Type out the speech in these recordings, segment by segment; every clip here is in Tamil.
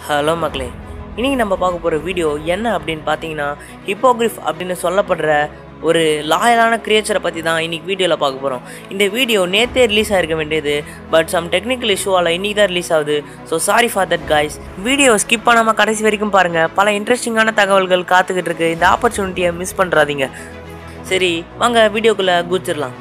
ஹலோ மக்களே இன்றைக்கி நம்ம பார்க்க போகிற வீடியோ என்ன அப்படின்னு பார்த்தீங்கன்னா ஹிப்போகிரிஃப் அப்படின்னு சொல்லப்படுற ஒரு லாயலான கிரியேச்சரை பற்றி தான் இன்றைக்கி வீடியோவில் பார்க்க போகிறோம் இந்த வீடியோ நேற்றே ரிலீஸ் ஆகிருக்க வேண்டியது பட் சம் டெக்னிக்கல் இஷ்யூவால் இன்றைக்கி தான் ரிலீஸ் ஆகுது so sorry for that guys video skip பண்ணாமல் கடைசி வரைக்கும் பாருங்கள் பல இன்ட்ரெஸ்டிங்கான தகவல்கள் காத்துக்கிட்டு இருக்கு இந்த ஆப்பர்ச்சுனிட்டியை மிஸ் பண்ணுறாதீங்க சரி வாங்க வீடியோக்குள்ளே குதிச்சிடலாம்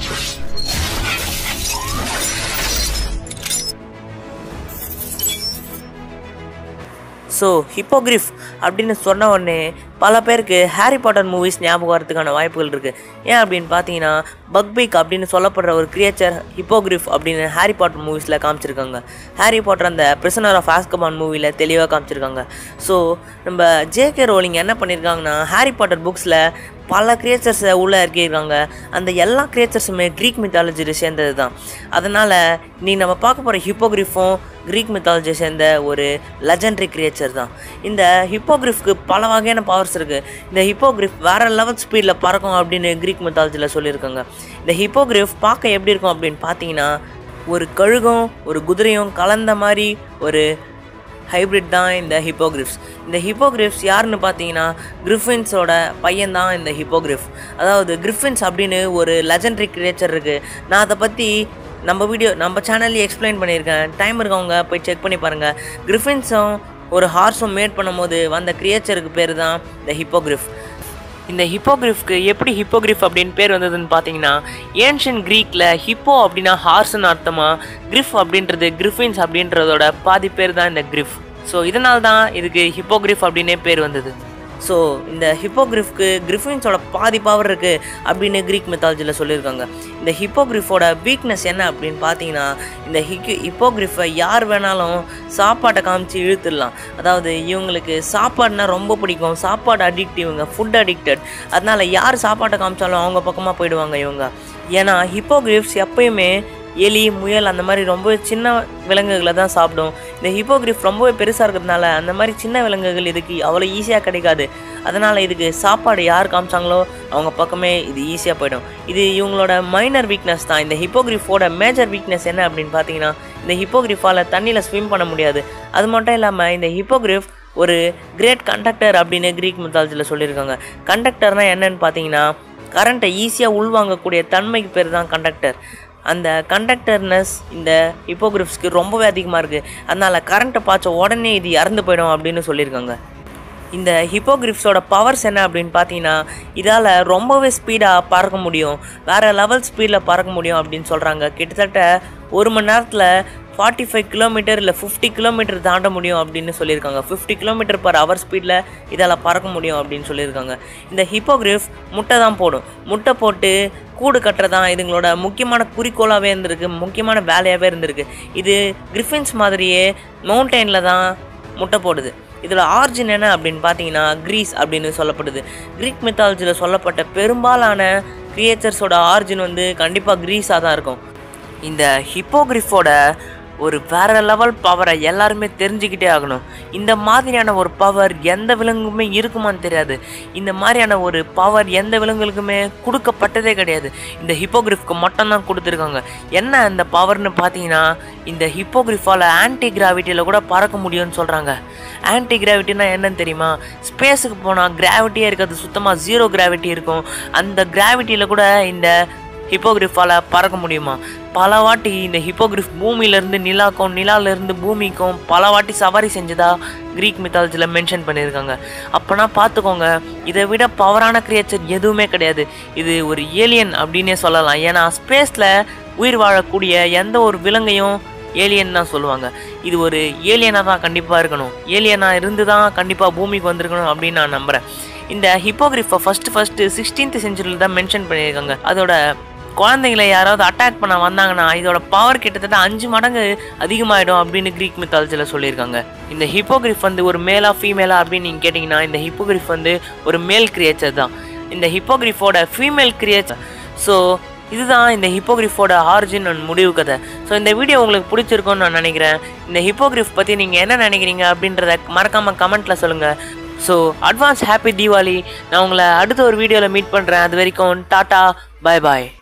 ஸோ ஹிப்போகிரிஃப் அப்படின்னு சொன்ன உடனே பல பேருக்கு ஹாரி பாட்டர் மூவிஸ் ஞாபகம் வரதுக்கான வாய்ப்புகள் இருக்குது ஏன் அப்படின்னு பார்த்தீங்கன்னா பக்பீக் அப்படின்னு சொல்லப்படுற ஒரு கிரியேச்சர் ஹிப்போகிரிஃப் அப்படின்னு ஹாரி பாட்டர் மூவிஸில் காமிச்சிருக்காங்க ஹாரி பாட்டர் அந்த பிரிசனர் ஆஃப் ஆஸ்கபான் மூவியில் தெளிவாக காமிச்சிருக்காங்க ஸோ நம்ம ஜேகே ரோலிங் என்ன பண்ணியிருக்காங்கன்னா ஹாரி பாட்டர் புக்ஸில் பல கிரியேச்சர்ஸை உள்ளே இறக்கியிருக்காங்க அந்த எல்லா கிரியேச்சர்ஸுமே க்ரீக் மித்தாலஜியை சேர்ந்தது தான் அதனால் நீ நம்ம பார்க்க போகிற ஹிப்போகிரிஃபும் க்ரீக் மித்தாலஜியை சேர்ந்த ஒரு லெஜண்டரி கிரியேச்சர் தான் இந்த ஹிப்போகிரிஃப்க்கு பல வகையான பவர்ஸ் இருக்குது இந்த ஹிப்போகிரிஃப் வேறு லெவல் ஸ்பீடில் பறக்கும் அப்படின்னு க்ரீக் மித்தாலஜியில் சொல்லியிருக்காங்க இந்த ஹிப்போகிரிஃப் பார்க்க எப்படி இருக்கும் அப்படின்னு பார்த்தீங்கன்னா ஒரு கழுகும் ஒரு குதிரையும் கலந்த மாதிரி ஒரு ஹைப்ரிட் தான் இந்த ஹிப்போகிரிஃப்ஸ் இந்த ஹிப்போகிரிஃப்ஸ் யாருன்னு பார்த்தீங்கன்னா கிரிஃபின்ஸோட பையன் தான் இந்த ஹிப்போகிரிஃப் அதாவது கிரிஃபின்ஸ் அப்படின்னு ஒரு லெஜண்டரி கிரியேச்சர் இருக்குது நான் அதை பற்றி நம்ம வீடியோ நம்ம சேனல்லே எக்ஸ்பிளைன் பண்ணியிருக்கேன் டைம் இருக்கவங்க போய் செக் பண்ணி பாருங்கள் கிரிஃபின்ஸும் ஒரு ஹார்ஸும் மேட் பண்ணும்போது வந்த கிரியேச்சருக்கு பேர் தான் இந்த ஹிப்போகிரிஃப் இந்த ஹிப்போகிரிஃப்க்கு எப்படி ஹிப்போகிரிஃப் அப்படின்னு பேர் வந்ததுன்னு பார்த்தீங்கன்னா ஏன்ஷியன் க்ரீக்கில் ஹிப்போ அப்படின்னா ஹார்ஸ்னு அர்த்தமா கிரிஃப் அப்படின்றது கிரிஃபின்ஸ் அப்படின்றதோட பாதி பேர் தான் இந்த கிரிஃப் ஸோ இதனால தான் இதுக்கு ஹிப்போகிரிஃப் அப்படின்னே பேர் வந்தது ஸோ இந்த ஹிப்போகிரிஃப்க்கு கிரிஃபின்ஸோட பாதி பவர் இருக்குது அப்படின்னு க்ரீக் மெத்தாலஜியில் சொல்லியிருக்காங்க இந்த ஹிப்போகிரிஃபோட வீக்னஸ் என்ன அப்படின்னு பார்த்தீங்கன்னா இந்த ஹிக்கு ஹிப்போகிரிஃபை யார் வேணாலும் சாப்பாட்டை காமிச்சு இழுத்துடலாம் அதாவது இவங்களுக்கு சாப்பாடுனா ரொம்ப பிடிக்கும் சாப்பாடு அடிக்ட் இவங்க ஃபுட் அடிக்டட் அதனால் யார் சாப்பாட்டை காமிச்சாலும் அவங்க பக்கமாக போயிடுவாங்க இவங்க ஏன்னா ஹிப்போகிரிஃப்ஸ் எப்பயுமே எலி முயல் அந்த மாதிரி ரொம்ப சின்ன விலங்குகளை தான் சாப்பிடும் இந்த ஹிப்போகிரிஃப் ரொம்பவே பெருசாக இருக்கிறதுனால அந்த மாதிரி சின்ன விலங்குகள் இதுக்கு அவ்வளோ ஈஸியாக கிடைக்காது அதனால் இதுக்கு சாப்பாடு யார் காமிச்சாங்களோ அவங்க பக்கமே இது ஈஸியாக போயிடும் இது இவங்களோட மைனர் வீக்னஸ் தான் இந்த ஹிப்போகிரிஃபோட மேஜர் வீக்னஸ் என்ன அப்படின்னு பார்த்தீங்கன்னா இந்த ஹிப்போகிரிஃபால் தண்ணியில் ஸ்விம் பண்ண முடியாது அது மட்டும் இல்லாமல் இந்த ஹிப்போகிரிஃப் ஒரு கிரேட் கண்டக்டர் அப்படின்னு க்ரீக் மித்தாலஜியில் சொல்லியிருக்காங்க கண்டக்டர்னால் என்னன்னு பார்த்தீங்கன்னா கரண்ட்டை ஈஸியாக உள்வாங்கக்கூடிய தன்மைக்கு பேர் தான் கண்டக்டர் அந்த கண்டக்டர்னஸ் இந்த ஹிப்போகிரிஃப்ஸ்க்கு ரொம்பவே அதிகமாக இருக்குது அதனால் கரண்ட்டை பாய்ச்ச உடனே இது இறந்து போயிடும் அப்படின்னு சொல்லியிருக்காங்க இந்த ஹிப்போகிரிஃப்ஸோட பவர்ஸ் என்ன அப்படின்னு பார்த்தீங்கன்னா இதால் ரொம்பவே ஸ்பீடாக பறக்க முடியும் வேறு லெவல் ஸ்பீடில் பறக்க முடியும் அப்படின்னு சொல்கிறாங்க கிட்டத்தட்ட ஒரு மணி நேரத்தில் ஃபார்ட்டி ஃபைவ் கிலோமீட்டர் இல்லை ஃபிஃப்டி கிலோமீட்டர் தாண்ட முடியும் அப்படின்னு சொல்லியிருக்காங்க ஃபிஃப்டி கிலோமீட்டர் பர் ஹவர் ஸ்பீடில் இதால் பறக்க முடியும் அப்படின்னு சொல்லியிருக்காங்க இந்த ஹிப்போகிரிஃப் முட்டை தான் போடும் முட்டை போட்டு கூடு கட்டுறதான் இதுங்களோட முக்கியமான குறிக்கோளாகவே இருந்திருக்கு முக்கியமான வேலையாகவே இருந்திருக்கு இது கிரிஃபின்ஸ் மாதிரியே மவுண்டெயினில் தான் முட்டை போடுது இதில் ஆர்ஜின் என்ன அப்படின்னு பார்த்தீங்கன்னா க்ரீஸ் அப்படின்னு சொல்லப்படுது க்ரீக் மித்தாலஜியில் சொல்லப்பட்ட பெரும்பாலான கிரியேச்சர்ஸோட ஆர்ஜின் வந்து கண்டிப்பாக க்ரீஸாக தான் இருக்கும் இந்த ஹிப்போகிரிஃபோட ஒரு வேற லெவல் பவரை எல்லாருமே தெரிஞ்சுக்கிட்டே ஆகணும் இந்த மாதிரியான ஒரு பவர் எந்த விலங்குமே இருக்குமான்னு தெரியாது இந்த மாதிரியான ஒரு பவர் எந்த விலங்குகளுக்குமே கொடுக்கப்பட்டதே கிடையாது இந்த ஹிப்போகிரிஃப்க்கு மட்டும்தான் கொடுத்துருக்காங்க என்ன இந்த பவர்னு பார்த்தீங்கன்னா இந்த ஹிப்போகிரிஃபால் ஆன்டி கிராவிட்டியில் கூட பறக்க முடியும்னு சொல்கிறாங்க ஆன்டி கிராவிட்டினா என்னன்னு தெரியுமா ஸ்பேஸுக்கு போனால் கிராவிட்டியே இருக்காது சுத்தமாக ஜீரோ கிராவிட்டி இருக்கும் அந்த கிராவிட்டியில் கூட இந்த ஹிப்போகிரிஃபால் பறக்க முடியுமா பல வாட்டி இந்த ஹிப்போகிரிஃப் பூமியிலேருந்து நிலாக்கும் நிலாவிலேருந்து பூமிக்கும் பல வாட்டி சவாரி செஞ்சதா க்ரீக் மித்தாலஜியில் மென்ஷன் பண்ணியிருக்காங்க அப்போனா பார்த்துக்கோங்க இதை விட பவரான கிரியேச்சர் எதுவுமே கிடையாது இது ஒரு ஏலியன் அப்படின்னே சொல்லலாம் ஏன்னா ஸ்பேஸில் உயிர் வாழக்கூடிய எந்த ஒரு விலங்கையும் ஏலியன் தான் சொல்லுவாங்க இது ஒரு ஏலியனாக தான் கண்டிப்பாக இருக்கணும் ஏலியனாக இருந்து தான் கண்டிப்பாக பூமிக்கு வந்திருக்கணும் அப்படின்னு நான் நம்புகிறேன் இந்த ஹிப்போகிரிஃபை ஃபஸ்ட்டு ஃபஸ்ட்டு சிக்ஸ்டீன்த் செஞ்சுரியில் தான் மென்ஷன் பண்ணியிருக்காங்க அதோட குழந்தைங்களை யாராவது அட்டாக் பண்ண வந்தாங்கன்னா இதோட பவர் கிட்டத்தட்ட அஞ்சு மடங்கு அதிகமாகிடும் அப்படின்னு க்ரீக் மித்தாலஜியில் சொல்லியிருக்காங்க இந்த ஹிப்போகிரிஃப் வந்து ஒரு மேலா ஃபீமேலா அப்படின்னு நீங்கள் கேட்டிங்கன்னா இந்த ஹிப்போகிரிஃப் வந்து ஒரு மேல் கிரியேச்சர் தான் இந்த ஹிப்போகிரிஃபோட ஃபீமேல் கிரியேச்சர் ஸோ இதுதான் இந்த ஹிப்போகிரிஃபோட ஆரிஜின் அண்ட் முடிவு கதை ஸோ இந்த வீடியோ உங்களுக்கு பிடிச்சிருக்கும்னு நான் நினைக்கிறேன் இந்த ஹிப்போகிரிஃப் பற்றி நீங்கள் என்ன நினைக்கிறீங்க அப்படின்றத மறக்காமல் கமெண்ட்டில் சொல்லுங்கள் ஸோ அட்வான்ஸ் ஹாப்பி தீபாவளி நான் உங்களை அடுத்த ஒரு வீடியோவில் மீட் பண்ணுறேன் அது வரைக்கும் டாட்டா பாய் பாய்